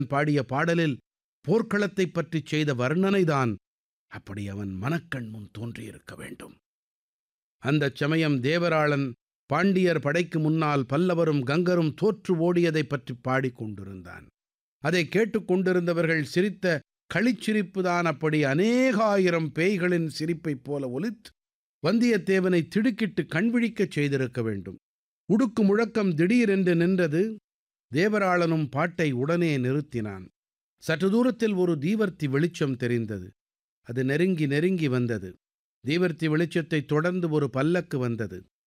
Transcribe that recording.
பாடிய பாடலில் போர்க்களத்தைப் பற்றிச் செய்த வர்ணனைதான் அப்படி அவன் மனக்கண் முன் தோன்றியிருக்க வேண்டும் அந்தச் சமயம் தேவராளன் பாண்டியர் படைக்கு முன்னால் பல்லவரும் கங்கரும் தோற்று ஓடியதைப் பற்றிப் பாடிக் கொண்டிருந்தான் அதைக் கேட்டுக் கொண்டிருந்தவர்கள் சிரித்த களிச்சிரிப்புதான் அப்படி அநேகாயிரம் பேய்களின் சிரிப்பைப் போல ஒலித்து வந்தியத்தேவனை திடுக்கிட்டு கண்விழிக்கச் செய்திருக்க வேண்டும் உடுக்கு முழக்கம் திடீரென்று நின்றது தேவராளனும் பாட்டை உடனே நிறுத்தினான் சற்று தூரத்தில் ஒரு தீவர்த்தி வெளிச்சம் தெரிந்தது அது நெருங்கி நெருங்கி வந்தது தீவர்த்தி வெளிச்சத்தைத் தொடர்ந்து ஒரு பல்லக்கு வந்தது